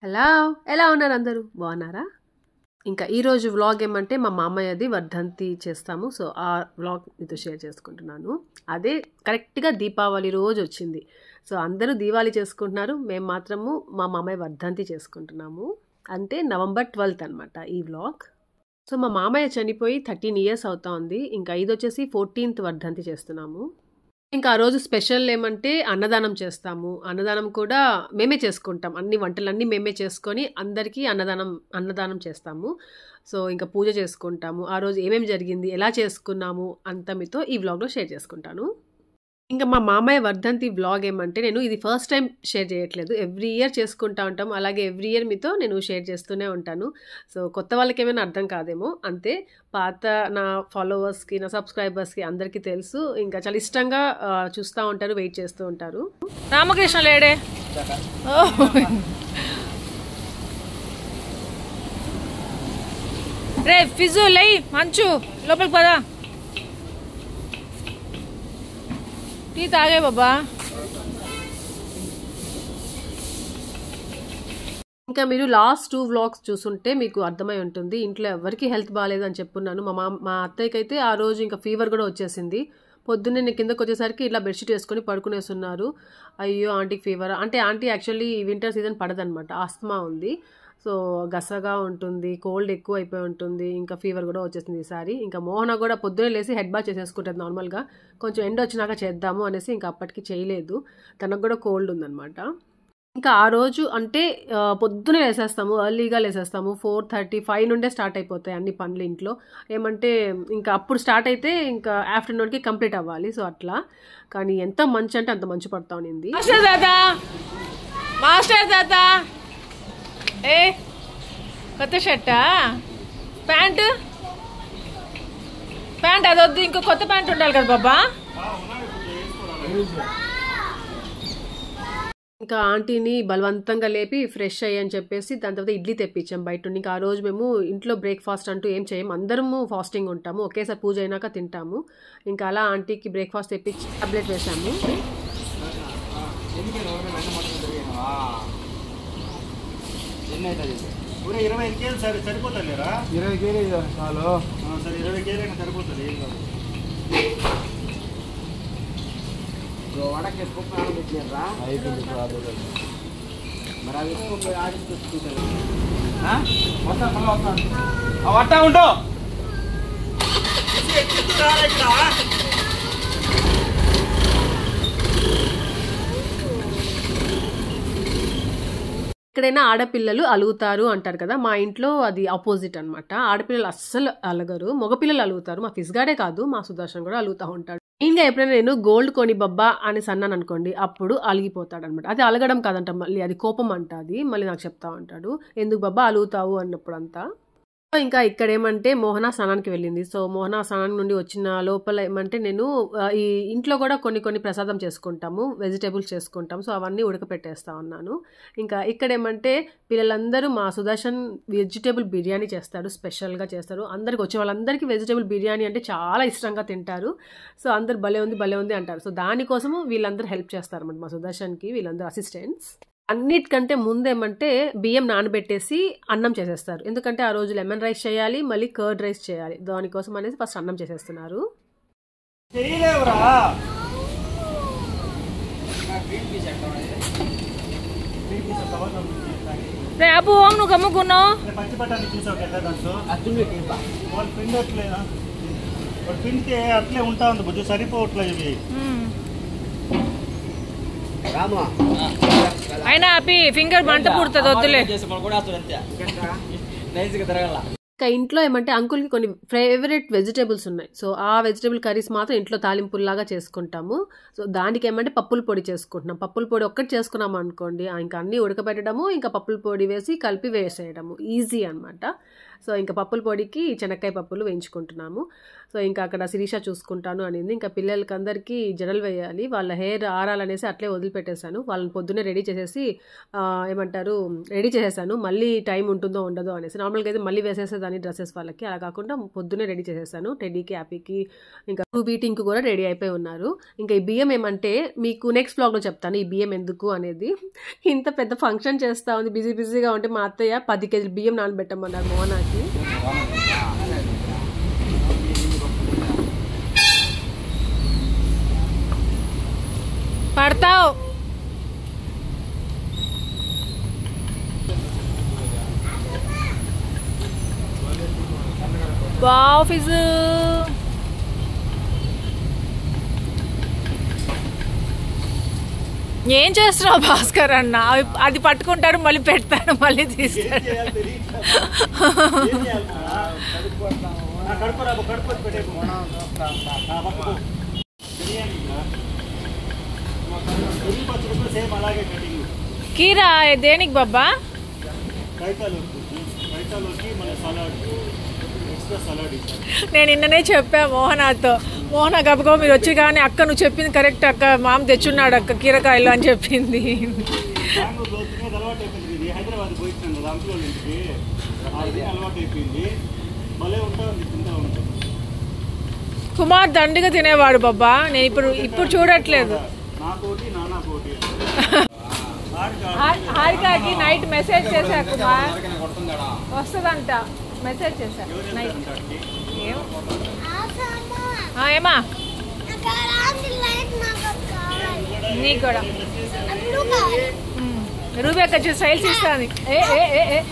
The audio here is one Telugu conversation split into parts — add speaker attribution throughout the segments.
Speaker 1: హలో ఎలా ఉన్నారు అందరూ బాగున్నారా ఇంకా ఈరోజు వ్లాగ్ ఏమంటే మా మామయ్యది వర్ధంతి చేస్తాము సో ఆ వ్లాగ్ మీతో షేర్ చేసుకుంటున్నాను అదే కరెక్ట్గా దీపావళి రోజు వచ్చింది సో అందరూ దీపావళి చేసుకుంటున్నారు మేము మాత్రము మా మామయ్య వర్ధంతి చేసుకుంటున్నాము అంటే నవంబర్ ట్వెల్త్ అనమాట ఈ వ్లాగ్ సో మా మామయ్య చనిపోయి థర్టీన్ ఇయర్స్ అవుతా ఉంది ఇంకా ఇది వచ్చేసి ఫోర్టీన్త్ వర్ధంతి చేస్తున్నాము ఇంకా ఆ రోజు స్పెషల్ ఏమంటే అన్నదానం చేస్తాము అన్నదానం కూడా మేమే చేసుకుంటాం అన్ని వంటలన్నీ మేమే చేసుకొని అందరికీ అన్నదానం అన్నదానం చేస్తాము సో ఇంకా పూజ చేసుకుంటాము ఆ రోజు ఏమేమి జరిగింది ఎలా చేసుకున్నాము అంత మీతో ఈ వ్లాగ్లో షేర్ చేసుకుంటాను ఇంకా మా మామయ్య వర్ధంతి వ్లాగ్ ఏమంటే నేను ఇది ఫస్ట్ టైం షేర్ చేయట్లేదు ఎవ్రీ ఇయర్ చేసుకుంటా ఉంటాం అలాగే ఎవ్రీ ఇయర్ మీతో నేను షేర్ చేస్తూనే ఉంటాను సో కొత్త వాళ్ళకి ఏమైనా అర్థం కాదేమో అంతే పాత నా ఫాలోవర్స్కి నా సబ్స్క్రైబర్స్కి అందరికీ తెలుసు ఇంకా చాలా ఇష్టంగా ఆ, చూస్తూ ఉంటారు వెయిట్ చేస్తూ ఉంటారు
Speaker 2: రామకృష్ణ లేడే ఓ. రే ఫిజు లై మంచు లోపలికి పదా టీ తాగే బాబా
Speaker 1: ఇంకా మీరు లాస్ట్ టూ వ్లాగ్స్ చూసుంటే మీకు అర్థమై ఉంటుంది ఇంట్లో ఎవరికి హెల్త్ బాగాలేదు అని చెప్పున్నాను మా మా మా అత్తయ్యకి అయితే ఆ రోజు ఇంకా ఫీవర్ కూడా వచ్చేసింది పొద్దున్నే నేను కిందకు వచ్చేసరికి ఇట్లా బెడ్షీట్ వేసుకొని పడుకునేస్తున్నారు అయ్యో ఆంటీకి ఫీవర్ అంటే ఆంటీ యాక్చువల్లీ వింటర్ సీజన్ పడదనమాట ఆస్తమా ఉంది సో గసగా ఉంటుంది కోల్డ్ ఎక్కువ అయిపోయి ఉంటుంది ఇంకా ఫీవర్ కూడా వచ్చేసింది ఈసారి ఇంకా మోహన కూడా పొద్దునే లేసి హెడ్ బాత్ చేసేసుకుంటుంది నార్మల్గా కొంచెం ఎండ వచ్చినాక చేద్దాము అనేసి ఇంకా అప్పటికి చేయలేదు తనకు కూడా కోల్డ్ ఉందన్నమాట ఇంకా ఆ రోజు అంటే ఆ, పొద్దునే లేసేస్తాము ఎర్లీగా లేసేస్తాము ఫోర్ థర్టీ ఫైవ్ నుండే స్టార్ట్ అయిపోతాయి అన్ని పనులు ఇంట్లో ఏమంటే ఇంకా అప్పుడు స్టార్ట్ అయితే ఇంకా ఆఫ్టర్నూన్కి కంప్లీట్ అవ్వాలి సో అట్లా కానీ ఎంత మంచి అంటే అంత మంచి పడతా ఉన్నింది
Speaker 2: మాస్టర్ తాత మాస్టర్ తాత ఏ కొత్త షర్టా ప్యాంటు ప్యాంట్ అది వద్దు ఇంకో కొత్త ప్యాంట్ ఉండాలి కదా బాబా
Speaker 1: ఇంకా ఆంటీని బలవంతంగా లేపి ఫ్రెష్ అయ్యి అని చెప్పేసి దాని తర్వాత ఇడ్లీ తెప్పించాం బయట నుండి ఇంకా ఆ రోజు మేము ఇంట్లో బ్రేక్ఫాస్ట్ అంటూ ఏం చేయం అందరము ఫాస్టింగ్ ఉంటాము ఒకేసారి పూజ అయినాక తింటాము ఇంకా అలా ఆంటీకి బ్రేక్ఫాస్ట్ తెప్పించి టాబ్లెట్ వేసాము
Speaker 3: ఎన్ని అవుతుంది
Speaker 4: ఊరే ఇరవై ఐదు కేజీలు సరే సరిపోతుంది లేరా
Speaker 3: ఇరవై కేజీ చాలు
Speaker 4: ఆ, సరే ఇరవై కేజీలు అయినా సరిపోతుంది ఏం కాదు
Speaker 3: వడకి కుప్ప ఆడబెట్టినారా అయిపోయింది మరి అవి కుప్ప ఆడించుకుంటారు వస్తా మళ్ళీ వస్తాను వస్తా ఉండు
Speaker 1: ఎక్కడైనా ఆడపిల్లలు అలుగుతారు అంటారు కదా మా ఇంట్లో అది ఆపోజిట్ అన్నమాట ఆడపిల్లలు అస్సలు అలగరు మగపిల్లలు అలుగుతారు మా ఫిస్గాడే కాదు మా సుదర్శన్ కూడా అలుగుతూ ఉంటాడు మెయిన్గా ఎప్పుడైనా నేను గోల్డ్ కొని బబ్బా అని అన్నాను అనుకోండి అప్పుడు అలిగిపోతాడు అనమాట అది అలగడం కాదంట మళ్ళీ అది కోపం అంట అది మళ్ళీ నాకు చెప్తా ఉంటాడు ఎందుకు బబ్బా అలుగుతావు అన్నప్పుడు అంతా ఇంకా ఇక్కడ ఏమంటే మోహన స్నానానికి వెళ్ళింది సో మోహన స్నానం నుండి వచ్చిన లోపల ఏమంటే నేను ఆ, ఈ ఇంట్లో కూడా కొన్ని కొన్ని ప్రసాదం చేసుకుంటాము వెజిటేబుల్స్ చేసుకుంటాం సో అవన్నీ ఉడకపెట్టేస్తా ఉన్నాను ఇంకా ఇక్కడ ఏమంటే పిల్లలందరూ మా సుదర్శన్ వెజిటేబుల్ బిర్యానీ చేస్తారు స్పెషల్గా చేస్తారు అందరికి వచ్చే వాళ్ళందరికీ వెజిటేబుల్ బిర్యానీ అంటే చాలా ఇష్టంగా తింటారు సో అందరు భలే ఉంది భలే ఉంది అంటారు సో దానికోసము వీళ్ళందరూ హెల్ప్ చేస్తారు అన్నమాట మా సుదర్శన్కి వీళ్ళందరూ అసిస్టెంట్స్ అన్నిటికంటే ముందేమంటే బియ్యం నానబెట్టేసి అన్నం చేసేస్తారు ఎందుకంటే ఆ రోజు లెమన్ రైస్ చేయాలి మళ్ళీ కర్డ్ రైస్ చేయాలి దానికోసం అనేసి ఫస్ట్ అన్నం చేసేస్తున్నారు
Speaker 4: చేయలేవురా
Speaker 2: రే అబ్బు ఓం నువ్వు గమ్ముకున్నావు
Speaker 4: పచ్చి బట్టాన్ని చూసావు ఎట్లా దాంట్లో
Speaker 3: అర్జునుడి కింద
Speaker 4: వాళ్ళు పిండి అట్లేదా వాడు పిండితే అట్లే ఉంటా ఉంది బుద్ధి సరిపోవట్లేదు ఇవి
Speaker 3: రాము
Speaker 2: అయినా అపి ఫింగర్ మంట పుడుతుంది వద్దులే
Speaker 3: నైస్గా తిరగల
Speaker 1: ఇంకా ఇంట్లో ఏమంటే అంకుల్కి కొన్ని ఫేవరెట్ వెజిటేబుల్స్ ఉన్నాయి సో ఆ వెజిటేబుల్ కర్రీస్ మాత్రం ఇంట్లో తాలింపుల్లాగా చేసుకుంటాము సో దానికి ఏమంటే పప్పుల పొడి చేసుకుంటున్నాం పప్పుల పొడి ఒక్కటి చేసుకున్నాం అనుకోండి ఆ ఇంకా అన్నీ ఉడకబెట్టడము ఇంకా పప్పుల పొడి వేసి కలిపి వేసేయడము ఈజీ అనమాట సో ఇంకా పప్పుల పొడికి శనక్కాయ పప్పులు వేయించుకుంటున్నాము సో ఇంకా అక్కడ శిరీష చూసుకుంటాను అనింది ఇంకా పిల్లలకి అందరికీ జడలు వేయాలి వాళ్ళ హెయిర్ ఆరాలనేసి అట్లే వదిలిపెట్టేశాను వాళ్ళని పొద్దున్నే రెడీ చేసేసి ఆ, ఏమంటారు రెడీ చేసేసాను మళ్ళీ టైం ఉంటుందో ఉండదో అనేసి నార్మల్గా అయితే మళ్ళీ వేసేసేదాన్ని డ్రెస్సెస్ వాళ్ళకి అలా కాకుండా పొద్దున్నే రెడీ చేసేసాను టెడ్డీకి హ్యాపీకి ఇంకా టూ బీటింగ్ కూడా రెడీ అయిపోయి ఉన్నారు ఇంకా ఈ బియ్యం ఏమంటే మీకు నెక్స్ట్ బ్లాగ్లో చెప్తాను ఈ బియ్యం ఎందుకు అనేది ఇంత పెద్ద ఫంక్షన్ చేస్తా ఉంది బిజీ బిజీగా ఉంటే మా అత్తయ్య పది కేజీలు బియ్యం నానబెట్టమన్నారు మోనాకి
Speaker 2: పడతావు వావ్ ఫిజు ఏం చేస్తున్నావు భాస్కర్ అన్న అవి- అది పట్టుకుంటాడు మళ్ళీ పెడతాడు మళ్ళీ తీస్తాడు
Speaker 4: కడుపు రాబో కడుపు పెట్టేపు బిర్యానీ పెరిగి పచ్చడి కూడా సేమ్ అలాగే కటింగ్
Speaker 2: కీరా దేనికి బాబా
Speaker 4: రైతాలోకి రైతాలోకి మన సలాడ్ ఎక్స్ట్రా సలాడ్ ఇస్తాం
Speaker 2: నేను నిన్ననే చెప్పా మోహనాతో మోహన గబగబా మీరు వచ్చి కానీ అక్క నువ్వు చెప్పింది కరెక్ట్ అక్క మామ తెచ్చున్నాడు అక్క కీరకాయలు అని చెప్పింది
Speaker 4: బెంగళూరులో తినేది అలవాటు అయిపోయింది ఇది హైదరాబాద్ పోయినాను కదా అంకులో ఇంటికి అది అలవాటు అయిపోయింది భలే ఉంటా ఉంది తింటా ఉంటుంది
Speaker 2: కుమార్ దండిగా తినేవాడు బాబా నేను ఇప్పుడు ఇప్పుడు చూడట్లేదు
Speaker 4: నాకోటి నానాకోటి
Speaker 2: హారి- హారికకి నైట్ మెసేజ్ చేశా కుమార్ వస్తుందంట మెసేజ్ చేశా నైట్ ఏం? ఆ, ఏమా నీకు కూడా రూబీ అక్క చూసి స్టైల్స్ ఇస్తాను ఏ ఏ ఏ ఏ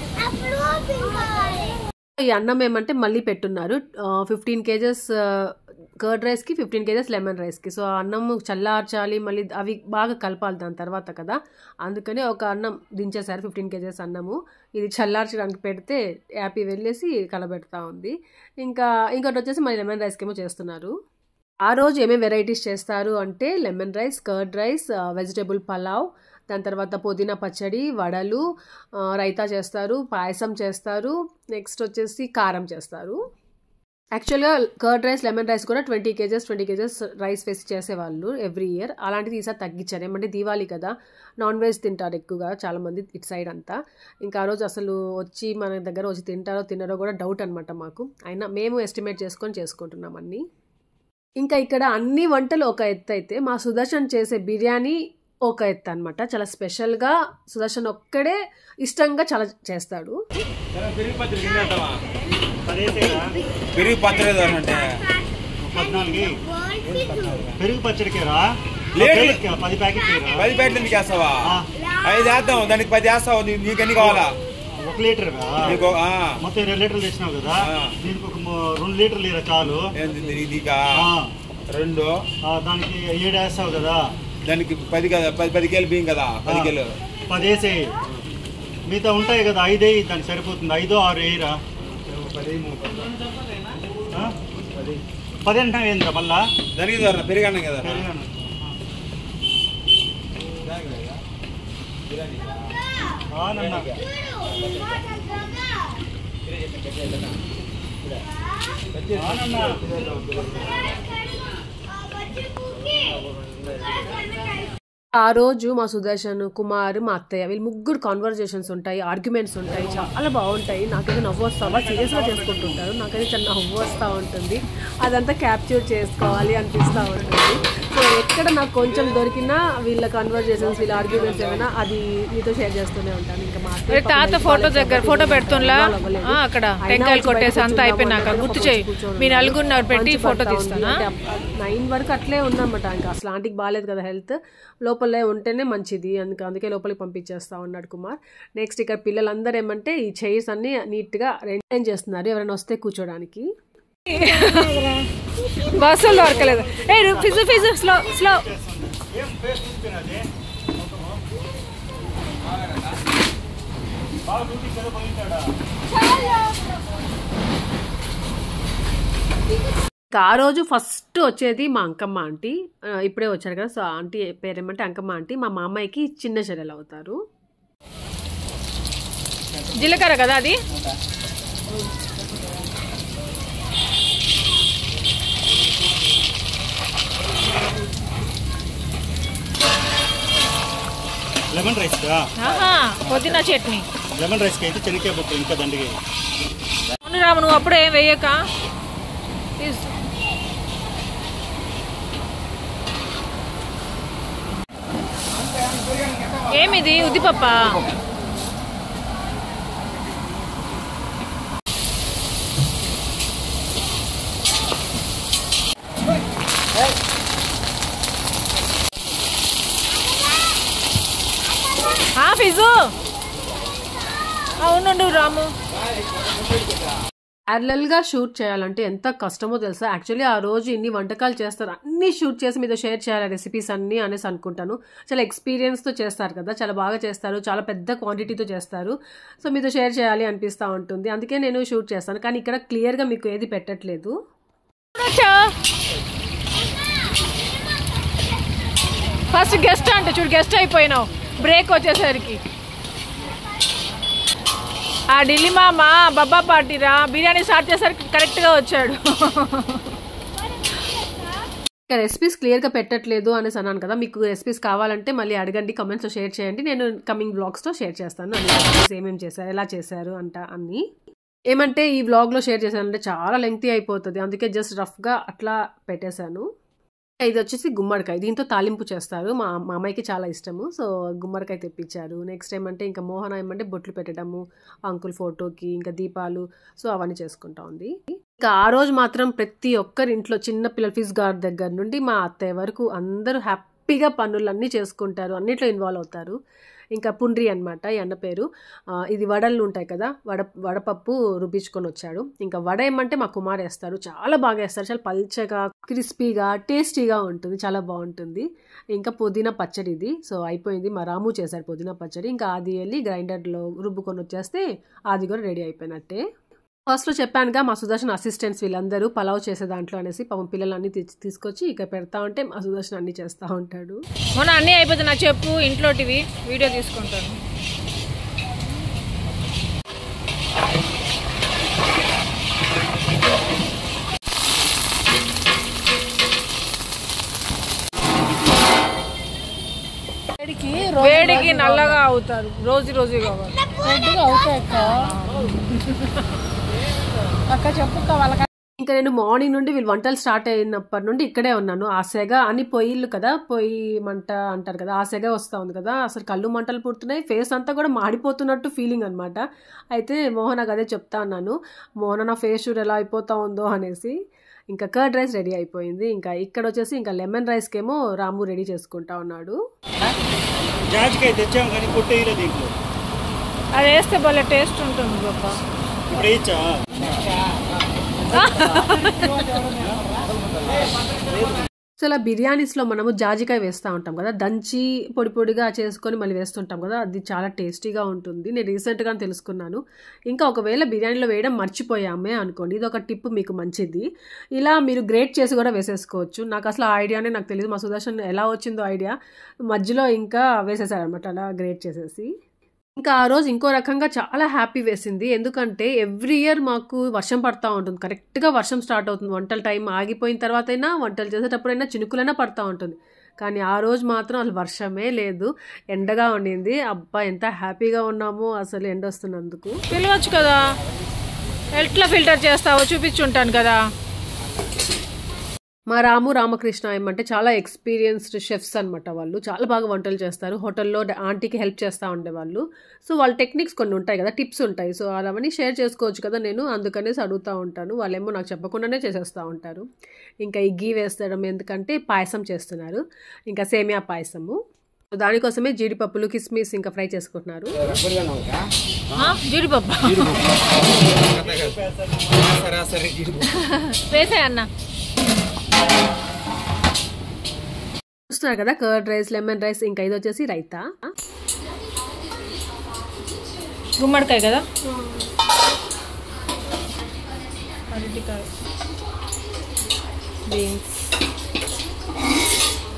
Speaker 1: ఈ అన్నం ఏమంటే మళ్ళీ పెట్టున్నారు ఫిఫ్టీన్ కేజెస్ కర్డ్ రైస్కి ఫిఫ్టీన్ కేజెస్ లెమన్ రైస్కి సో ఆ అన్నం చల్లార్చాలి మళ్ళీ అవి బాగా కలపాలి దాని తర్వాత కదా అందుకని ఒక అన్నం దించేశారు ఫిఫ్టీన్ కేజెస్ అన్నము ఇది చల్లార్చడానికి పెడితే హ్యాపీ వెళ్ళేసి కలబెడతా ఉంది ఇంకా ఇంకోటి వచ్చేసి మళ్ళీ లెమన్ రైస్కి ఏమో చేస్తున్నారు ఆ రోజు ఏమేమి వెరైటీస్ చేస్తారు అంటే lemon rice curd rice vegetable pulao దాని తర్వాత పుదీనా పచ్చడి వడలు ఆ, రైతా చేస్తారు పాయసం చేస్తారు నెక్స్ట్ వచ్చేసి కారం చేస్తారు యాక్చువల్గా కర్డ్ రైస్ లెమన్ రైస్ కూడా twenty kgs twenty kgs rice వేసి చేసేవాళ్ళు ఎవ్రీ ఇయర్ అలాంటిది ఈసారి తగ్గించారు ఏమంటే దీవాలి కదా నాన్ వెజ్ తింటారు ఎక్కువగా చాలామంది ఇటు సైడ్ అంతా ఇంకా ఆ రోజు అసలు వచ్చి మన దగ్గర వచ్చి తింటారో తిన్నారో కూడా డౌట్ అనమాట మాకు అయినా మేము ఎస్టిమేట్ చేసుకొని చేసుకుంటున్నాం అన్నీ ఇంకా ఇక్కడ అన్ని వంటలు ఒక ఎత్తు అయితే మా సుదర్శన్ చేసే బిర్యానీ ఒక ఎత్తు అనమాట చాలా స్పెషల్గా సుదర్శన్ ఒక్కడే ఇష్టంగా చాలా చేస్తాడు
Speaker 3: పెరుగు పచ్చడి తింటావా
Speaker 4: పదేసేగా
Speaker 3: పెరుగు పచ్చడి అంటే
Speaker 4: పద్నాలుగు పెరుగు పచ్చడికేరా
Speaker 3: లేదు.
Speaker 4: పెరుగుకి పది ప్యాకెట్
Speaker 3: పది ప్యాకెట్లు ఎందుకు వేస్తావా
Speaker 4: ఆ.
Speaker 3: ఐదు వేద్దాం దానికి పది వేస్తావు నీ- నీకు ఎన్ని కావాలా
Speaker 4: ఒక లీటర్
Speaker 3: నీకు ఆ,
Speaker 4: మొత్తం ఇరవై లీటర్లు తెచ్చినావు కదా
Speaker 3: ఆ.
Speaker 4: దీనికి ఒక మూ- రెండు లీటర్లు ఇరా చాలు
Speaker 3: ఏంది నీ- నీకా
Speaker 4: ఆ,
Speaker 3: రెండు
Speaker 4: ఆ, దానికి ఏడు వేస్తావు కదా
Speaker 3: దానికి పది కదా పది పది కేలు బియ్యం కదా పది
Speaker 4: ఆ,
Speaker 3: కేలు
Speaker 4: పది వేసే మిగతా ఉంటాయి కదా ఐదే దానికి సరిపోతుంది ఐదో ఆరు వేయరా ఆ? పది అంటున్నావు ఏంద్రా మళ్ళా
Speaker 3: దానికి ద్వారా పెరిగాను కదా
Speaker 4: పెరిగాను. ఆ, నాన్న. ఆ, నాన్న.
Speaker 1: ఆ రోజు మా సుదర్శన్ కుమార్ మా అత్తయ్య వీళ్ళు ముగ్గురు కాన్వర్జేషన్స్ ఉంటాయి ఆర్గ్యుమెంట్స్ ఉంటాయి చాలా బాగుంటాయి నాకైతే నవ్వు వస్తావా సీరియస్గా చేసుకుంటుంటారు నాకైతే చాలా నవ్వు వస్తూ ఉంటుంది అదంతా క్యాప్చర్ చేసుకోవాలి అనిపిస్తూ ఉంటుంది సో ఎక్కడ నాకు కొంచెం దొరికినా వీళ్ళ కాన్వర్జేషన్స్ వీళ్ళ ఆర్గ్యుమెంట్స్ ఏమైనా అది మీతో షేర్ చేస్తూనే ఉంటాను ఇంకా మా అత్తయ్య
Speaker 2: అరే తాత
Speaker 1: పాపం
Speaker 2: ఫోటో
Speaker 1: వాళ్ళకి
Speaker 2: దగ్గర
Speaker 1: ఎవరికి
Speaker 2: ఫోటో
Speaker 1: ఇవ్వాలి
Speaker 2: పెడుతుండ్లా
Speaker 1: అవ్వలేదు.
Speaker 2: ఆ, అక్కడ
Speaker 1: అయినా
Speaker 2: టెంకాయలు
Speaker 1: వచ్చి
Speaker 2: కొట్టేసి
Speaker 1: బయట
Speaker 2: అంతా అయిపోయినాక
Speaker 1: కూర్చుందాము
Speaker 2: గుర్తు
Speaker 1: అంటే
Speaker 2: చేయి
Speaker 1: కూర్చొని
Speaker 2: మీ
Speaker 1: ఉన్నాడు.
Speaker 2: నలుగురున్నారు పెట్టి
Speaker 1: మంచు
Speaker 2: ఫోటో
Speaker 1: పడతా ఉంది.
Speaker 2: తీస్తానా
Speaker 1: అంటే నైన్ వరకు అట్లే ఉందన్నమాట ఇంకా అసలు ఆంటీకి బాగాలేదు కదా హెల్త్ లోపలే ఉంటేనే మంచిది అందుకే అందుకే లోపలికి పంపించేస్తా ఉన్నాడు కుమార్ నెక్స్ట్ ఇక్కడ పిల్లలందరూ ఏమంటే ఈ చైర్స్ అన్ని నీట్గా అరేంజ్ చేస్తున్నారు ఎవరైనా వస్తే కూర్చోడానికి
Speaker 2: బస్సులు దొరకలేదు ఏ ఫిజు ఫిజు స్లో స్లో
Speaker 4: ఏం పేస్ట్ చూపినది బాగా డ్యూటీ కదా పోయింటాడా
Speaker 1: ఇంకా ఆ రోజు ఫస్ట్ వచ్చేది మా అంకమ్మ ఆంటీ ఆ, ఇప్పుడే వచ్చారు కదా సో ఆంటీ పేరు ఏమంటే అంకమ్మ ఆంటీ మా మామయ్యకి చిన్న చెల్లెలు అవుతారు
Speaker 2: జీలకర్ర కదా అది
Speaker 4: లెమన్ రైస్ కా
Speaker 2: ఆహా పుదీనా చట్నీ
Speaker 4: లెమన్ రైస్కి అయితే చెనక్కాయ పప్పు ఇంకా దండిగా వేయి.
Speaker 2: అవును రాము నువ్వు అప్పుడే ఏం వేయక తీసు. ఏమిది ఉద్దిపప్ప ఫిజు అవునుండు రాము
Speaker 1: ప్యారలల్గా షూట్ చేయాలంటే ఎంత కష్టమో తెలుసా యాక్చువల్లీ ఆ రోజు ఇన్ని వంటకాలు చేస్తారు అన్ని షూట్ చేసి మీతో షేర్ చేయాలి రెసిపీస్ అన్ని అనేసి అనుకుంటాను చాలా ఎక్స్పీరియన్స్తో చేస్తారు కదా చాలా బాగా చేస్తారు చాలా పెద్ద క్వాంటిటీతో చేస్తారు సో మీతో షేర్ చేయాలి అనిపిస్తూ ఉంటుంది అందుకే నేను షూట్ చేస్తాను కానీ ఇక్కడ క్లియర్గా మీకు ఏది పెట్టట్లేదు
Speaker 2: ఫస్ట్ గెస్ట్ అంటే చూడు గెస్ట్ అయిపోయినావు బ్రేక్ వచ్చేసరికి ఆ ఢిల్లీ మామ బబ్బా పార్టీరా బిర్యానీ స్టార్ట్ చేసరికి కరెక్ట్గా వచ్చాడు
Speaker 1: ఇంకా రెసిపీస్ క్లియర్గా పెట్టట్లేదు అనేసి అన్నాను కదా మీకు రెసిపీస్ కావాలంటే మళ్ళీ అడగండి కమెంట్స్లో షేర్ చేయండి నేను కమింగ్ బ్లాగ్స్తో షేర్ చేస్తాను అన్ని recipes ఏమేమి చేశారు ఎలా చేశారు అంట అన్ని ఏమంటే ఈ వ్లాగ్లో షేర్ చేశానంటే చాలా లెంగ్తీ అయిపోతుంది అందుకే జస్ట్ రఫ్గా అట్లా పెట్టేశాను ఇది వచ్చేసి గుమ్మడికాయ దీంతో తాలింపు చేస్తారు మా మా అమ్మాయికి చాలా ఇష్టము సో గుమ్మడికాయ తెప్పించారు నెక్స్ట్ ఏమంటే ఇంకా మోహన ఏమంటే బొట్లు పెట్టడము అంకుల్ ఫోటోకి ఇంకా దీపాలు సో అవన్నీ చేసుకుంటా ఉంది ఇంకా ఆ రోజు మాత్రం ప్రతి ఒక్కరి ఇంట్లో చిన్న పిల్లల ఫీజు గార్డ్ దగ్గర నుండి మా అత్తయ్య వరకు అందరూ హ్యాపీగా పనులన్నీ చేసుకుంటారు అన్నిట్లో ఇన్వాల్వ్ అవుతారు ఇంకా పుండ్రి అన్నమాట ఈ అన్న పేరు ఆ, ఇది వడలు ఉంటాయి కదా వడ వడపప్పు రుబ్బించుకొని వచ్చాడు ఇంకా వడ ఏమంటే మా కుమార్ వేస్తారు చాలా బాగా వేస్తారు చాలా పల్చగా క్రిస్పీగా టేస్టీగా ఉంటుంది చాలా బాగుంటుంది ఇంకా పుదీనా పచ్చడి ఇది సో అయిపోయింది మా రాము చేశారు పుదీనా పచ్చడి ఇంకా అది వెళ్ళి గ్రైండర్లో రుబ్బుకొని వచ్చేస్తే అది కూడా రెడీ అయిపోయినట్టే ఫస్ట్లో చెప్పానుగా మా సుదర్శన్ అసిస్టెంట్స్ వీళ్ళందరూ పలావ్ చేసే దాంట్లో అనేసి పాపం పిల్లలన్నీ తెచ్చి తీసుకొచ్చి ఇక పెడతా ఉంటే మా సుదర్శన్ అన్ని చేస్తూ ఉంటాడు
Speaker 2: మొన్న అన్నీ అయిపోతుంది నా చెప్పు ఇంట్లోటివి వీడియో తీసుకుంటాను వేడికి నల్లగా అవుతారు రోజు రోజు కావాలి
Speaker 5: అక్క చెప్పు వాళ్ళకి
Speaker 1: ఇంకా నేను మార్నింగ్ నుండి వీళ్ళు వంటలు స్టార్ట్ అయినప్పటి నుండి ఇక్కడే ఉన్నాను ఆ సెగ అని పొయ్యిళ్ళు కదా పొయ్యి మంట అంటారు కదా ఆ సెగ వస్తూ ఉంది కదా అసలు కళ్ళు మంటలు పుడుతున్నాయి ఫేస్ అంతా కూడా మాడిపోతున్నట్టు ఫీలింగ్ అనమాట అయితే మోహన్ నాకు అదే చెప్తా ఉన్నాను మోహన్ నా ఫేస్ చూడు ఎలా అయిపోతా ఉందో అనేసి ఇంకా కర్డ్ రైస్ రెడీ అయిపోయింది ఇంకా ఇక్కడ వచ్చేసి ఇంకా లెమన్ రైస్కి ఏమో రాము రెడీ చేసుకుంటా ఉన్నాడు
Speaker 4: జాజికాయ తెచ్చాం కానీ కొట్టేయలే దీంట్లో
Speaker 2: అది వేస్తే భలే టేస్ట్ ఉంటుంది గొప్ప
Speaker 4: ఇప్పుడు వేయచ్చా
Speaker 1: సో ఇలా బిర్యానీస్లో మనము జాజికాయ వేస్తూ ఉంటాం కదా దంచి పొడి పొడిగా చేసుకొని మళ్ళీ వేస్తుంటాం కదా అది చాలా టేస్టీగా ఉంటుంది నేను రీసెంట్గా తెలుసుకున్నాను ఇంకా ఒకవేళ బిర్యానీలో వేయడం మర్చిపోయామే అనుకోండి ఇది ఒక టిప్ మీకు మంచిది ఇలా మీరు గ్రేట్ చేసి కూడా వేసేసుకోవచ్చు నాకు అసలు ఆ ఐడియానే నాకు తెలియదు మా సుదర్శన్ ఎలా వచ్చిందో ఐడియా మధ్యలో ఇంకా వేసేసారనమాట అలా గ్రేట్ చేసేసి ఇంకా ఆ రోజు ఇంకో రకంగా చాలా హ్యాపీ వేసింది ఎందుకంటే ఎవ్రీ ఇయర్ మాకు వర్షం పడతా ఉంటుంది కరెక్ట్గా వర్షం స్టార్ట్ అవుతుంది వంటల టైం ఆగిపోయిన తర్వాత అయినా వంటలు చేసేటప్పుడైనా చినుకులైనా పడతా ఉంటుంది కానీ ఆ రోజు మాత్రం అసలు వర్షమే లేదు ఎండగా ఉండింది అబ్బా ఎంత హ్యాపీగా ఉన్నామో అసలు ఎండ వస్తున్నందుకు
Speaker 2: పిలవచ్చు కదా ఎట్లా ఫిల్టర్ చేస్తావో చూపించుంటాను కదా
Speaker 1: మా రాము రామకృష్ణ ఏమంటే చాలా ఎక్స్పీరియన్స్డ్ షెఫ్స్ అనమాట వాళ్ళు చాలా బాగా వంటలు చేస్తారు హోటల్లో డ- ఆంటీకి హెల్ప్ చేస్తూ ఉండేవాళ్ళు సో వాళ్ళ టెక్నిక్స్ కొన్ని ఉంటాయి కదా టిప్స్ ఉంటాయి సో అవన్నీ షేర్ చేసుకోవచ్చు కదా నేను అందుకనేసి అడుగుతూ ఉంటాను వాళ్ళేమో నాకు చెప్పకుండానే చేసేస్తూ ఉంటారు ఇంకా ఈ గీ వేస్తడం ఎందుకంటే పాయసం చేస్తున్నారు ఇంకా సేమియా పాయసము సో దానికోసమే జీడిపప్పులు కిస్మిస్ ఇంకా ఫ్రై చేసుకుంటున్నారు
Speaker 2: ఆ, జీడిపప్పు
Speaker 3: సరాసరి
Speaker 2: వేసాయి అన్న
Speaker 1: చూస్తున్నారు కదా కర్డ్ రైస్ లెమన్ రైస్ ఇంకా ఇది వచ్చేసి రైతా
Speaker 2: గుమ్మడికాయ కదా అరటికాయ బీన్స్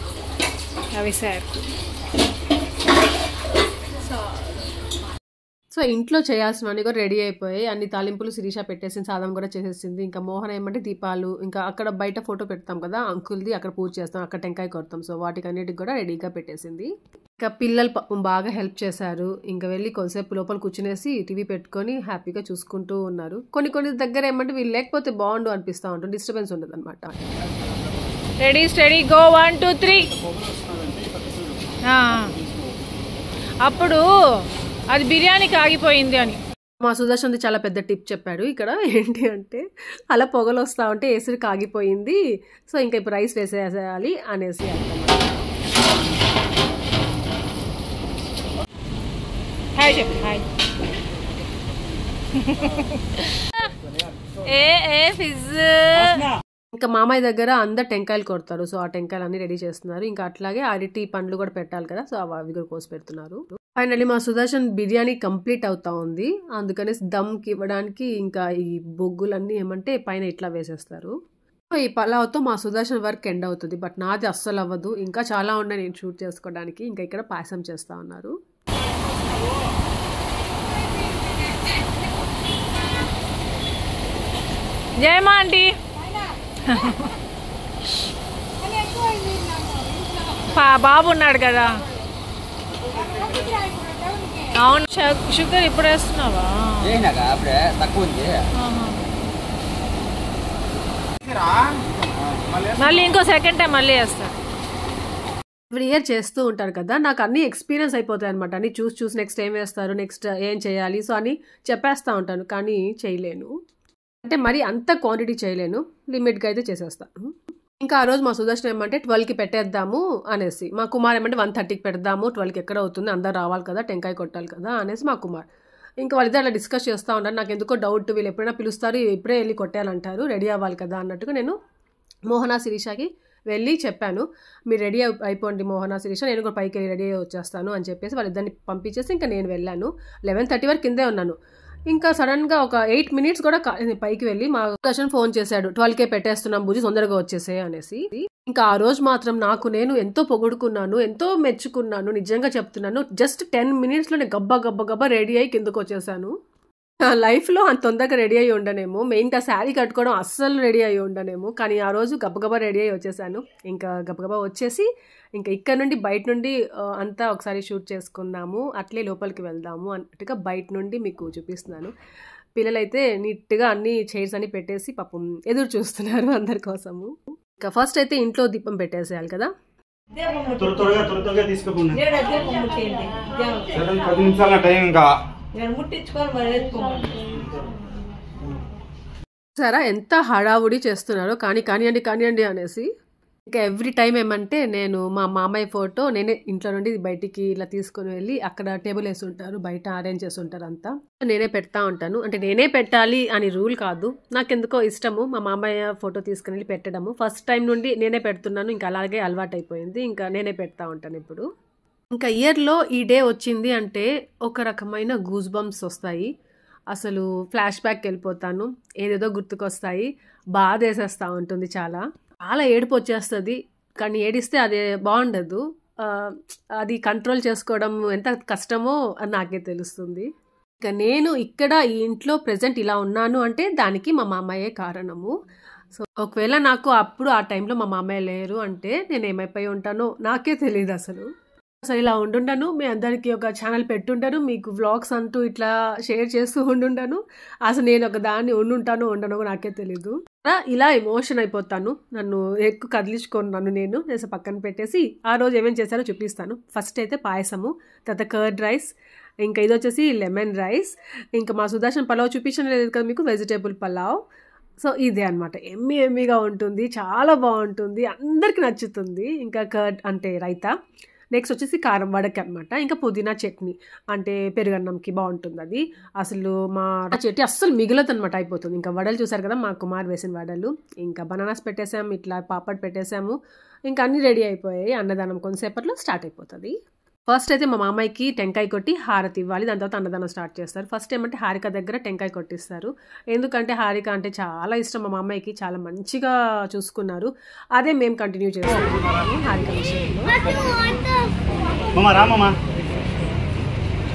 Speaker 2: అవి సార్
Speaker 1: సో ఇంట్లో చేయాల్సినవన్నీ కూడా రెడీ అయిపోయాయి అన్ని తాలింపులు శిరీష పెట్టేసింది సాదం కూడా చేసేసింది ఇంకా మోహన్ ఏమంటే దీపాలు ఇంకా అక్కడ బయట ఫోటో పెడతాం కదా అంకుల్ది అక్కడ పూజ చేస్తాం అక్కడ టెంకాయ కొడతాం సో వాటికి అన్నిటికి కూడా రెడీగా పెట్టేసింది ఇంకా పిల్లలు పాపం బాగా హెల్ప్ చేశారు ఇంకా వెళ్ళి కొద్దిసేపు లోపల కూర్చునేసి టీవీ పెట్టుకొని హ్యాపీగా చూసుకుంటూ ఉన్నారు కొన్ని కొన్ని దగ్గర ఏమంటే వీళ్ళు లేకపోతే బాగుండు అనిపిస్తూ ఉంటుంది డిస్టర్బెన్స్ ఉండదు అనమాట
Speaker 2: ready steady go one two three అప్పుడు అది బిర్యానీకి ఆగిపోయింది అని
Speaker 1: మా సుదర్శన్ చాలా పెద్ద టిప్ చెప్పాడు ఇక్కడ ఏంటి అంటే అలా పొగలు వస్తా ఉంటే ఏసుడికి ఆగిపోయింది సో ఇంకా ఇప్పుడు రైస్ వేసేయాలి అనేసి అర్థం
Speaker 2: హాయ్ చెప్పు హాయ్ ఏ ఏ ఫిజ్
Speaker 1: ఇంకా మామయ్య దగ్గర అందరు టెంకాయలు కొడతారు సో ఆ టెంకాయలు అన్ని రెడీ చేస్తున్నారు ఇంకా అట్లాగే అరటి పండ్లు కూడా పెట్టాలి కదా సో అవి అవి కూడా కోసి పెడుతున్నారు ఫైనల్లీ మా సుదర్శన్ బిర్యానీ కంప్లీట్ అవుతా ఉంది అందుకని దమ్కి ఇవ్వడానికి ఇంకా ఈ బొగ్గులన్నీ ఏమంటే పైన ఇట్లా వేసేస్తారు సో ఈ పలావ్తో మా సుదర్శన్ వర్క్ ఎండ్ అవుతుంది బట్ నాది అస్సలు అవ్వదు ఇంకా చాలా ఉన్నాయి నేను షూట్ చేసుకోవడానికి ఇంకా ఇక్కడ పాయసం చేస్తా ఉన్నారు
Speaker 2: జయమా ఆంటీ పా- బాబు ఉన్నాడు కదా అవును షు- షుగర్ ఇప్పుడు వేస్తున్నావా
Speaker 5: వేసినాక అప్పుడే తక్కువ ఉంది
Speaker 2: ఆహా. మళ్ళీ ఇంకో సెకండ్ టైం మళ్ళీ వేస్తా
Speaker 1: ఎవ్రీ ఇయర్ చేస్తూ ఉంటారు కదా నాకు అన్ని ఎక్స్పీరియన్స్ అయిపోతాయి అనమాట అన్ని చూసి చూసి నెక్స్ట్ ఏం వేస్తారు నెక్స్ట్ ఏం చేయాలి సో అని చెప్పేస్తూ ఉంటాను కానీ చేయలేను అంటే మరి అంత క్వాంటిటీ చేయలేను లిమిట్గా అయితే చేసేస్తాను ఇంకా ఆ రోజు మా సుదర్శన్ ఏమంటే ట్వెల్వ్కి పెట్టేద్దాము అనేసి మా కుమార్ ఏమంటే వన్ థర్టీకి పెడదాము ట్వెల్వ్కి ఎక్కడ అవుతుంది అందరు రావాలి కదా టెంకాయ కొట్టాలి కదా అనేసి మా కుమార్ ఇంకా వాళ్ళిద్దరు అలా డిస్కస్ చేస్తూ ఉంటారు నాకు ఎందుకో డౌట్ వీళ్ళు ఎప్పుడైనా పిలుస్తారు ఇప్పుడే వెళ్ళి కొట్టాలంటారు రెడీ అవ్వాలి కదా అన్నట్టుగా నేను మోహనా శిరీషకి వెళ్ళి చెప్పాను మీరు రెడీ అయి- అయిపోండి మోహనా శిరీష నేను కూడా పైకి వెళ్ళి రెడీ అయ్యి వచ్చేస్తాను అని చెప్పేసి వాళ్ళిద్దరిని పంపించేసి ఇంకా నేను వెళ్ళాను లెవెన్ థర్టీ వరకు కిందే ఉన్నాను ఇంకా సడన్గా ఒక ఎయిట్ మినిట్స్ కూడా కా- పైకి వెళ్ళి మా దర్శన్ ఫోన్ చేశాడు ట్వెల్వ్కే పెట్టేస్తున్నాం బుజ్జి తొందరగా వచ్చేసే అనేసి ఇంకా ఆ రోజు మాత్రం నాకు నేను ఎంతో పొగుడుకున్నాను ఎంతో మెచ్చుకున్నాను నిజంగా చెప్తున్నాను జస్ట్ టెన్ మినిట్స్లో నేను గబ్బా గబ్బా గబ్బా రెడీ అయ్యి కిందకు వచ్చేసాను నా లైఫ్లో అంత తొందరగా రెడీ అయ్యి ఉండనేమో మెయిన్గా శారీ కట్టుకోవడం అస్సలు రెడీ అయ్యి ఉండనేమో కానీ ఆ రోజు గబగబా రెడీ అయ్యి వచ్చేసాను ఇంకా గబగబా వచ్చేసి ఇంకా ఇక్కడ నుండి బయట నుండి ఆ, అంతా ఒకసారి షూట్ చేసుకుందాము అట్లే లోపలికి వెళ్దాము అన్నట్టుగా బయట నుండి మీకు చూపిస్తున్నాను పిల్లలైతే నీట్గా అన్ని చైర్స్ అన్ని పెట్టేసి పాపం ఎదురు చూస్తున్నారు అందరి కోసము ఇంకా ఫస్ట్ అయితే ఇంట్లో దీపం పెట్టేసేయాలి కదా
Speaker 4: త్వర త్వరగా త్వర త్వరగా తీసుకోకుండా
Speaker 3: సరే పది నిమిషాల టైం ఇంకా
Speaker 1: సరా ఎంత హడావుడి చేస్తున్నారో కానీ కానివ్వండి కానివ్వండి అనేసి ఇంకా ఎవ్రీ టైం ఏమంటే నేను మా మామయ్య ఫోటో నేనే ఇంట్లో నుండి బయటికి ఇలా తీసుకొని వెళ్ళి అక్కడ టేబుల్ వేసి ఉంటారు బయట అరేంజ్ చేసి ఉంటారు అంతా నేనే పెడతా ఉంటాను అంటే నేనే పెట్టాలి అని రూల్ కాదు నాకెందుకో ఇష్టము మా మామయ్య ఫోటో తీసుకుని వెళ్ళి పెట్టడము ఫస్ట్ టైం నుండి నేనే పెడుతున్నాను ఇంకా అలాగే అలవాటు అయిపోయింది ఇంకా నేనే పెడతా ఉంటాను ఇప్పుడు ఇంకా ఇయర్లో ఈ డే వచ్చింది అంటే ఒక రకమైన గూస్ బంప్స్ వస్తాయి అసలు ఫ్లాష్ బ్యాక్ వెళ్ళిపోతాను ఏదేదో గుర్తుకొస్తాయి బాధ వేసేస్తూ ఉంటుంది చాలా చాలా ఏడుపు వచ్చేస్తుంది కానీ ఏడిస్తే అదే బాగుండదు ఆ, అది కంట్రోల్ చేసుకోవడం ఎంత కష్టమో అని నాకే తెలుస్తుంది ఇక నేను ఇక్కడ ఈ ఇంట్లో ప్రజెంట్ ఇలా ఉన్నాను అంటే దానికి మా మామయ్యే కారణము సో ఒకవేళ నాకు అప్పుడు ఆ టైంలో మా మామయ్య లేరు అంటే నేను ఏమైపోయి ఉంటానో నాకే తెలియదు అసలు అసలు ఇలా ఉండుంటాను మీ అందరికీ ఒక ఛానల్ పెట్టుంటాను మీకు వ్లాగ్స్ అంటూ ఇట్లా షేర్ చేస్తూ ఉండుంటాను అసలు నేను ఒక దాన్ని ఉండుంటాను ఉండను నాకే తెలీదు అలా ఇలా ఎమోషన్ అయిపోతాను నన్ను ఎక్కువ కదిలించుకోను నన్ను నేను నేను పక్కన పెట్టేసి ఆ రోజు ఏమేమి చేశారో చూపిస్తాను ఫస్ట్ అయితే పాయసము తర్వాత కర్డ్ రైస్ ఇంకా ఇది వచ్చేసి లెమన్ రైస్ ఇంకా మా సుదర్శన్ పలావ్ చూపించడం లేదు కదా మీకు వెజిటేబుల్ పలావ్ సో ఇదే అనమాట ఎమ్మి ఎమ్మిగా ఉంటుంది చాలా బాగుంటుంది అందరికి నచ్చుతుంది ఇంకా కర్డ్ అంటే రైతా నెక్స్ట్ వచ్చేసి కారం వడకి అనమాట ఇంకా పుదీనా చట్నీ అంటే పెరుగన్నంకి బాగుంటుంది అది అసలు మా చట్నీ అస్సలు మిగలదు అనమాట అయిపోతుంది ఇంకా వడలు చూసారు కదా మా కుమార్ వేసిన వడలు ఇంకా బనానాస్ పెట్టేసాము ఇట్లా పాపడ్ పెట్టేసాము ఇంకా అన్నీ రెడీ అయిపోయాయి అన్నదానం కొంతసేపట్లో స్టార్ట్ అయిపోతుంది ఫస్ట్ అయితే మా మామయ్యకి టెంకాయ కొట్టి హారతి ఇవ్వాలి దాని తర్వాత అన్నదానం స్టార్ట్ చేస్తారు ఫస్ట్ ఏమంటే హారిక దగ్గర టెంకాయ కొట్టిస్తారు ఎందుకంటే హారిక అంటే చాలా ఇష్టం మా మామయ్యకి చాలా మంచిగా చూసుకున్నారు అదే మేము కంటిన్యూ చేస్తున్నాము హారిక విషయంలో
Speaker 4: మామ రామమ్మా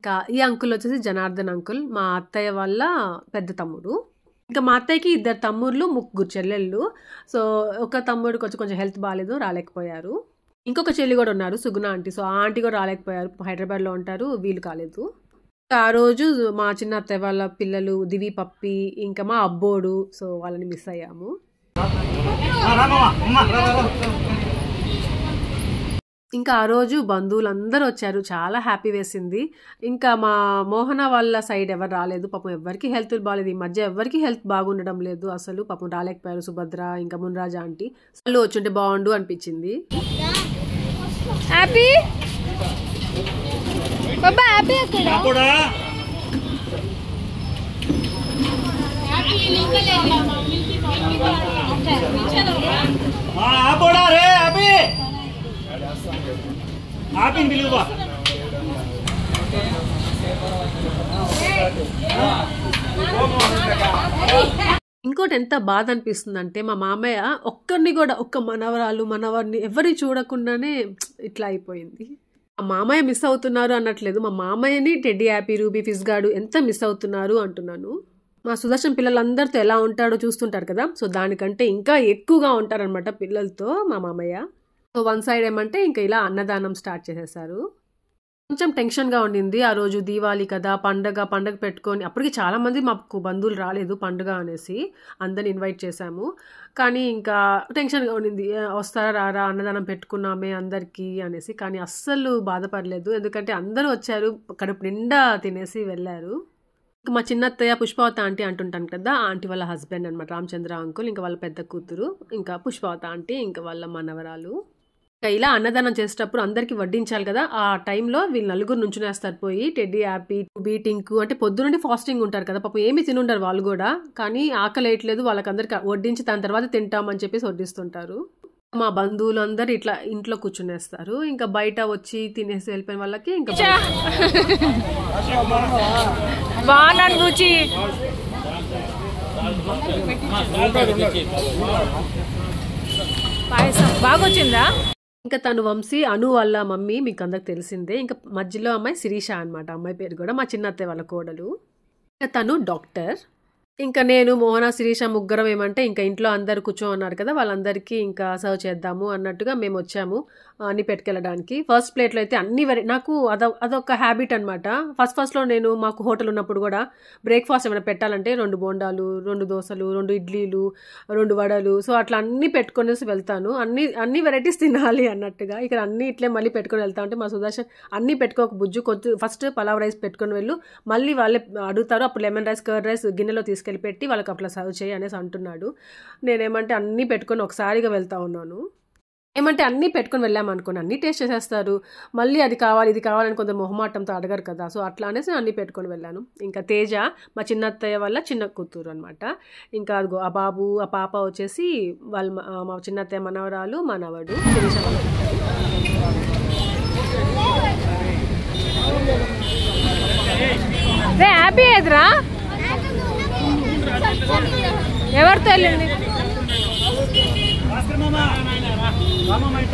Speaker 1: ఇంకా ఈ అంకుల్ వచ్చేసి జనార్దన్ అంకుల్ మా అత్తయ్య వాళ్ళ పెద్ద తమ్ముడు ఇంకా మా అత్తయ్యకి ఇద్దరు తమ్ముళ్ళు ముగ్గురు చెల్లెళ్ళు సో ఒక తమ్ముడు కొంచెం కొంచెం హెల్త్ బాగాలేదు రాలేకపోయారు ఇంకొక చెల్లి కూడా ఉన్నారు సుగుణ ఆంటీ సో ఆ ఆంటీ కూడా రాలేకపోయారు హైదరాబాద్లో ఉంటారు వీలు కాలేదు ఆ రోజు మా చిన్న అత్తయ్య వాళ్ళ పిల్లలు దివి పప్పి ఇంకా మా అబ్బోడు సో వాళ్ళని మిస్ అయ్యాము ఇంకా ఆ రోజు బంధువులందరూ వచ్చారు చాలా హ్యాపీ వేసింది ఇంకా మా మోహన వాళ్ళ సైడ్ ఎవరు రాలేదు పాపం ఎవరికి హెల్త్ బాగాలేదు ఈ మధ్య ఎవరికి హెల్త్ బాగుండడం లేదు అసలు పాపం రాలేకపోయారు సుభద్ర ఇంకా మున్రాజా ఆంటీ వాళ్ళు వచ్చుంటే బాగుండు అనిపించింది
Speaker 6: హ్యాపీ బాబా హ్యాపీ అక్కడ
Speaker 4: కూడా ఆపోడా రే ఆపి ఆపిని పిలువా
Speaker 1: ఇంకోటి ఎంత బాధ అనిపిస్తుందంటే మా మామయ్య ఒక్కరిని కూడా ఒక్క మనవరాలు మనవరిని ఎవరిని చూడకుండానే ఇట్లా అయిపోయింది మా మామయ్య మిస్ అవుతున్నారు అనట్లేదు మా మామయ్యని టెడ్డీ హ్యాపీ రూబీ ఫిస్ గాడు ఎంత మిస్ అవుతున్నారు అంటున్నాను మా సుదర్శన్ పిల్లలందరితో ఎలా ఉంటాడో చూస్తుంటారు కదా సో దానికంటే ఇంకా ఎక్కువగా ఉంటారనమాట పిల్లలతో మా మామయ్య సో వన్ సైడ్ ఏమంటే ఇంకా ఇలా అన్నదానం స్టార్ట్ చేసేసారు కొంచెం టెన్షన్గా ఉండింది ఆ రోజు దీవాలి కదా పండగ పండగ పెట్టుకొని అప్పటికి చాలా మంది మాకు బంధువులు రాలేదు పండుగ అనేసి అందరిని ఇన్వైట్ చేశాము కానీ ఇంకా టెన్షన్గా ఉండింది ఏ, వస్తారా రారా అన్నదానం పెట్టుకున్నామే అందరికీ అనేసి కానీ అస్సలు బాధపడలేదు ఎందుకంటే అందరూ వచ్చారు కడుపు నిండా తినేసి వెళ్ళారు ఇంకా మా చిన్నత్తయ్య పుష్పవత ఆంటీ అంటుంటాను కదా ఆ ఆంటీ వాళ్ళ హస్బెండ్ అనమాట రామచంద్ర అంకుల్ ఇంకా వాళ్ళ పెద్ద కూతురు ఇంకా పుష్పవత ఆంటీ ఇంకా వాళ్ళ మనవరాలు ఇంకా ఇలా అన్నదానం చేసేటప్పుడు అందరికి వడ్డించాలి కదా ఆ టైంలో వీళ్ళు నలుగురు నుంచునేస్తారు పోయి టెడ్డీ హ్యాపీ బీటింగ్ అంటే పొద్దు నుండి ఫాస్టింగ్ ఉంటారు కదా పాపం ఏమి తినుండరు వాళ్ళు కూడా కానీ ఆకలి వేయట్లేదు వాళ్ళకందరికి వడ్డించి దాని తర్వాత తింటామని చెప్పేసి వడ్డిస్తుంటారు మా బంధువులు అందరు ఇట్లా ఇంట్లో కూర్చునేస్తారు ఇంకా బయట వచ్చి తినేసి వెళ్ళిపోయిన వాళ్ళకి ఇంకా
Speaker 2: బాగున్నాను రుచి పాయసం బాగా వచ్చిందా
Speaker 1: ఇంకా తను వంశీ అను వాళ్ళ మమ్మీ మీకు అందరికి తెలిసిందే ఇంకా మధ్యలో అమ్మాయి శిరీష అన్నమాట అమ్మాయి పేరు కూడా మా చిన్న అత్తయ్య వాళ్ళ కోడలు ఇంకా తను డాక్టర్ ఇంకా నేను మోహన శిరీష ముగ్గురం ఏమంటే ఇంకా ఇంట్లో అందరు కూర్చో ఉన్నారు కదా వాళ్ళందరికీ ఇంకా సర్వ్ చేద్దాము అన్నట్టుగా మేము వచ్చాము అన్ని పెట్టుకెళ్ళడానికి ఫస్ట్ ప్లేట్లో అయితే అన్ని వెరై నాకు అదొ అదొక హ్యాబిట్ అనమాట ఫస్ట్ ఫస్ట్లో నేను మాకు హోటల్ ఉన్నప్పుడు కూడా బ్రేక్ఫాస్ట్ ఏమైనా పెట్టాలంటే రెండు బోండాలు రెండు దోశలు రెండు ఇడ్లీలు రెండు వడలు సో అట్లా అన్ని పెట్టుకొనేసి వెళ్తాను అన్ని అన్ని వెరైటీస్ తినాలి అన్నట్టుగా ఇక్కడ అన్ని ఇట్లే మళ్ళీ పెట్టుకొని వెళ్తా ఉంటే మా సుదర్శన్ అన్ని పెట్టుకోక బుజ్జు కొద్ది ఫస్ట్ పలావ్ రైస్ పెట్టుకొని వెళ్ళు మళ్ళీ వాళ్ళే అడుగుతారు అప్పుడు లెమన్ రైస్ కర్డ్ రైస్ గిన్నెలో తీసుకెళ్ళి పెట్టి వాళ్ళకి అట్లా సర్వ్ చేయి అనేసి అంటున్నాడు నేనేమంటే అన్నీ పెట్టుకొని ఒకసారిగా వెళ్తా ఉన్నాను ఏమంటే అన్నీ పెట్టుకొని వెళ్ళామనుకోండి అన్నీ టేస్ట్ చేసేస్తారు మళ్ళీ అది కావాలి ఇది కావాలని కొంత మొహమాటంతో అడగరు కదా సో అట్లా అనేసి నేను అన్నీ పెట్టుకొని వెళ్ళాను ఇంకా తేజ మా చిన్న అత్తయ్య వల్ల చిన్న కూతురు అనమాట ఇంకా అదిగో ఆ బాబు ఆ పాప వచ్చేసి వాళ్ళ మ- ఆ మా చిన్న అత్తయ్య మనవరాలు మనవడు శిరీష వాళ్ళ కూతురు.
Speaker 2: రే హ్యాపీ ఎదురా ఎవరితో వెళ్ళింది
Speaker 4: భాస్కర్ మామ రామమ్మ ఇట్ట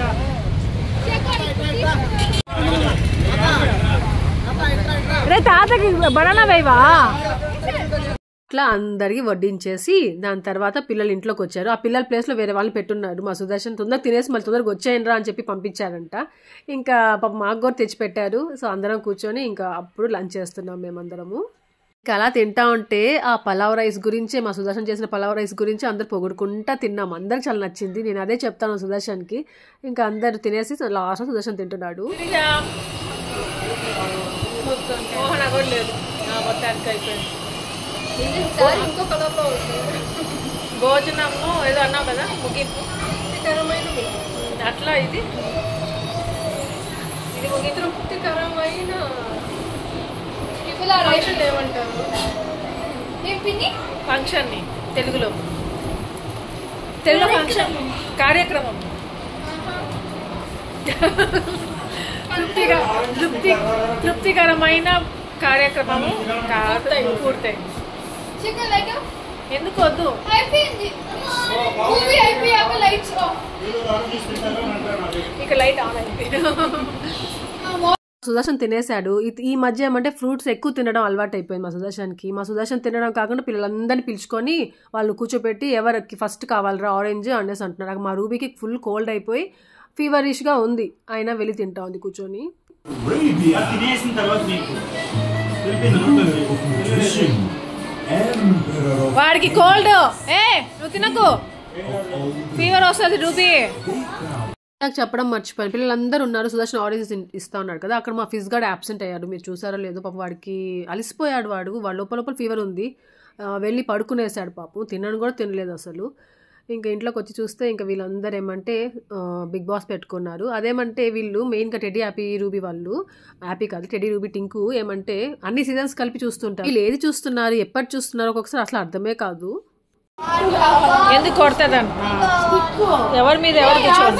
Speaker 2: రే తాతకి బనానా వేవా
Speaker 1: అట్లా అందరికి వడ్డించేసి దాని తర్వాత పిల్లలు ఇంట్లోకి వచ్చారు ఆ పిల్లల ప్లేస్లో వేరే వాళ్ళని పెట్టున్నారు మా సుదర్శన్ తొందరగా తినేసి మళ్ళీ తొందరగా వచ్చేయండి అని చెప్పి పంపించారంట ఇంకా పాప మాకు కూడా తెచ్చిపెట్టారు సో అందరం కూర్చొని ఇంకా అప్పుడు లంచ్ చేస్తున్నాం మేమందరము ఇంకా అలా తింటా ఉంటే ఆ పలావ్ రైస్ గురించే మా సుదర్శన్ చేసిన పలావ్ రైస్ గురించి అందరు పొగుడుకుంటా తిన్నాం అందరికి చాలా నచ్చింది నేను అదే చెప్తాను సుదర్శన్కి ఇంకా అందరు తినేసి లాస్ట్ సుదర్శన్ తింటున్నాడు
Speaker 2: మోహన కూడా లేదు నా మొత్తానికి అయిపోయింది భోజనము ఏదో అన్నావు కదా ముగింపు అట్లా ఇది ఇది ముగింపు
Speaker 6: తృప్తికరమైన ఫంక్షన్ ఏమంటారు ఏం పిన్ని
Speaker 2: ఫంక్షన్ని తెలుగులో తెలుగులో ఫంక్షన్ కార్యక్రమం తృప్తిగా తృప్తి తృప్తికరమైన కార్యక్రమము పూర్తయి పూర్తయి
Speaker 6: చికెన్ లైక్
Speaker 2: ఎందుకు వద్దు
Speaker 6: అయిపోయింది మూవీ అయిపోయాక లైట్స్ ఆఫ్
Speaker 2: ఇక లైట్ ఆన్ అయిపోయింది
Speaker 1: సుదర్శన్ తినేశాడు ఈ- ఈ మధ్య ఏమంటే ఫ్రూట్స్ ఎక్కువ తినడం అలవాటు అయిపోయింది మా సుదర్శన్కి మా సుదర్శన్ తినడం కాకుండా పిల్లలందరినీ పిలుచుకొని వాళ్ళు కూర్చోపెట్టి ఎవరికి ఫస్ట్ కావాలరా ఆరెంజ్ అనేసి అంటున్నారు నాకు మా రూబీకి ఫుల్ కోల్డ్ అయిపోయి ఫీవరిష్గా ఉంది అయినా వెళ్ళి తింటా ఉంది కూర్చొని
Speaker 4: అది తినేసిన తర్వాత నీకు వెళ్ళిపోయింది నోట్లోకి.
Speaker 2: వాడికి కోల్డ్ ఏ నువ్వు తినకు ఫీవర్ వస్తుంది రూబీ
Speaker 1: నాకు చెప్పడం మర్చిపోయాను పిల్లలందరూ ఉన్నారు సుదర్శన్ ఆరెంజ్ ఇస్తా ఉన్నాడు కదా అక్కడ మా ఫిజ్ గార్డ్ అబ్సెంట్ అయ్యాడు మీరు చూసారో లేదో పాపం వాడికి అలసిపోయాడు వాడు వాడు లోపల లోపల ఫీవర్ ఉంది ఆ, వెళ్ళి పడుకునేసాడు పాపం తినను కూడా తినలేదు అసలు ఇంకా ఇంట్లోకి వచ్చి చూస్తే ఇంకా వీళ్ళందరూ ఏమంటే ఆ, బిగ్ బాస్ పెట్టుకున్నారు అదేమంటే వీళ్ళు మెయిన్గా టెడీ హ్యాపీ రూబీ వాళ్ళు హ్యాపీ కాదు టెడీ రూబీ టింకు ఏమంటే అన్ని సీజన్స్ కలిపి చూస్తుంటారు వీళ్ళు ఏది చూస్తున్నారు ఎప్పటి చూస్తున్నారు ఒక్కొక్కసారి అసలు అర్థమే కాదు
Speaker 2: ఎందుకు కొడతాదని ఎవరి మీద ఎవరు కూర్చోండి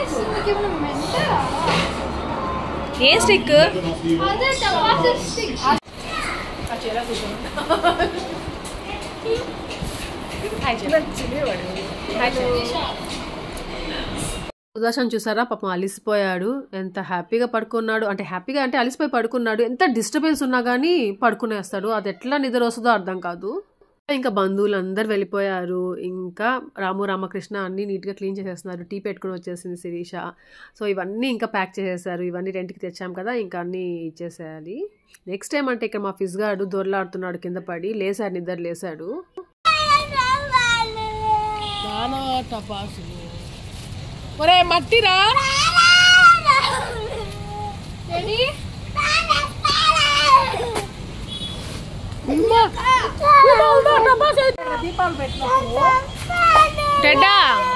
Speaker 2: ఏ స్టిక్
Speaker 6: అదే టమాటా స్టిక్
Speaker 1: సుదర్శన్ చూసారా పాపం అలిసిపోయాడు ఎంత హ్యాపీగా పడుకున్నాడు అంటే హ్యాపీగా అంటే అలిసిపోయి పడుకున్నాడు ఎంత డిస్టర్బెన్స్ ఉన్నా కానీ పడుకునేస్తాడు అది ఎట్లా నిద్ర వస్తుందో అర్థం కాదు ఇంకా బంధువులు అందరు వెళ్ళిపోయారు ఇంకా రాము రామకృష్ణ అన్ని నీట్గా క్లీన్ చేసేస్తున్నారు టీ పెట్టుకుని వచ్చేసింది శిరీష సో ఇవన్నీ ఇంకా ప్యాక్ చేసేసారు ఇవన్నీ రెంట్కి తెచ్చాం కదా ఇంకా అన్నీ ఇచ్చేసేయాలి నెక్స్ట్ టైం అంటే ఇక్కడ మా ఫిజ్ గాడు దొరలాడుతున్నాడు కింద పడి లేసాడు నిద్ర లేసాడు
Speaker 2: ఒరే మట్టిరా
Speaker 6: రెడీ
Speaker 2: టెడ్డా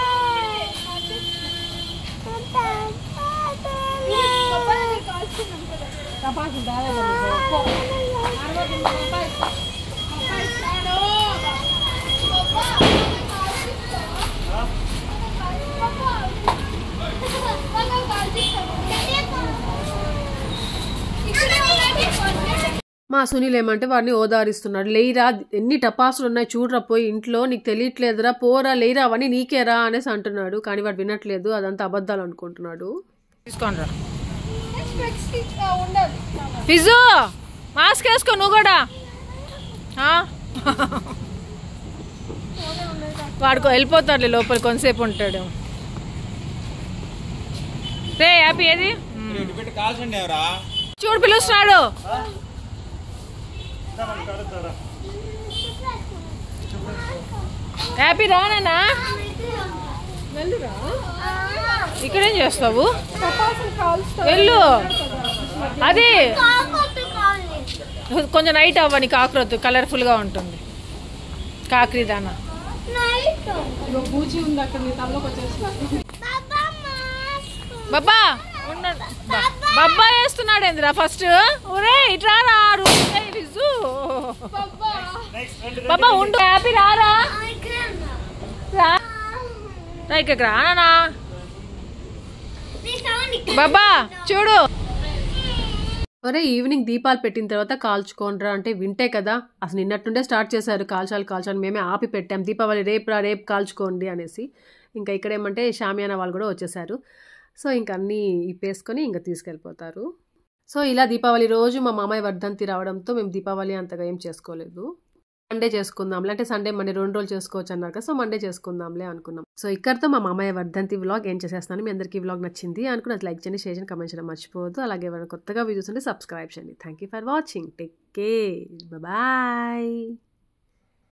Speaker 1: మా సునీల్ ఏమంటే వాడిని ఓదారిస్తున్నాడు లేయిరా ఎన్ని టపాసులు ఉన్నాయి చూడరా పోయి ఇంట్లో నీకు తెలియట్లేదురా పోరా లేయిరా అవన్నీ నీకేరా అనేసి అంటున్నాడు కానీ వాడు వినట్లేదు అదంతా అబద్ధాలు అనుకుంటున్నాడు
Speaker 2: తీసుకోండి
Speaker 6: ఉండదు
Speaker 2: ఫిజు మాస్క్ వేసుకో నువ్వు కూడా ఆ? వాడుకో వెళ్ళిపోతాడులే లోపల కొంతసేపు ఉంటాడు రే హ్యాపీ ఏది
Speaker 3: పెట్టి కాల్చండి ఎవరా
Speaker 2: చూడు పిలుస్తున్నాడు హ్యాపీ రానా ఇక్కడేం చేస్తావు వెళ్ళు అది కొంచెం నైట్ అవ్వని కాకరొద్దు కలర్ఫుల్ గా ఉంటుంది కాకరి దానా బాబా ఉండండి. బా- బాబా వేస్తున్నాడు ఏందిరా ఫస్ట్ ఒరే ఇట్రా రా విజు బాబా ఉండు హ్యాపీ రారా రా రా ఇక్కడికి రా నాన్నా బాబా చూడు
Speaker 1: ఒరే ఈవినింగ్ దీపాలు పెట్టిన తర్వాత కాల్చుకోనరా అంటే వింటే కదా అసలు నిన్నటి నుండే స్టార్ట్ చేశారు కాల్చాలి కాల్చాలి మేమే ఆపి పెట్టాం దీపావళి రేపు రా రేపు కాల్చుకోండి అనేసి ఇంకా ఇక్కడ ఏమంటే షామియానా వాళ్ళు కూడా వచ్చేసారు సో ఇంక అన్నీ ఇప్పేసుకొని ఇంకా తీసుకెళ్ళిపోతారు సో ఇలా దీపావళి రోజు మా మామయ్య వర్ధంతి రావడంతో మేము దీపావళి అంతగా ఏం చేసుకోలేదు మండే చేసుకుందాంలే అంటే సండే మండే రెండు రోజులు చేసుకోవచ్చు అన్నారు కదా సో మండే చేసుకుందాంలే అనుకున్నాం సో ఇక్కడతో మా మామయ్య వర్ధంతి వ్లాగ్ ఏం చేసేస్తాను మీ అందరికీ వ్లాగ్ నచ్చింది అనుకుని అది లైక్ చేయండి షేర్ చేయండి కమెంట్ చేయడం మర్చిపోవద్దు అలాగే ఎవరైనా కొత్తగా వీడియోస్ ఉంటే సబ్స్క్రైబ్ చేయండి thank you for watching take care bye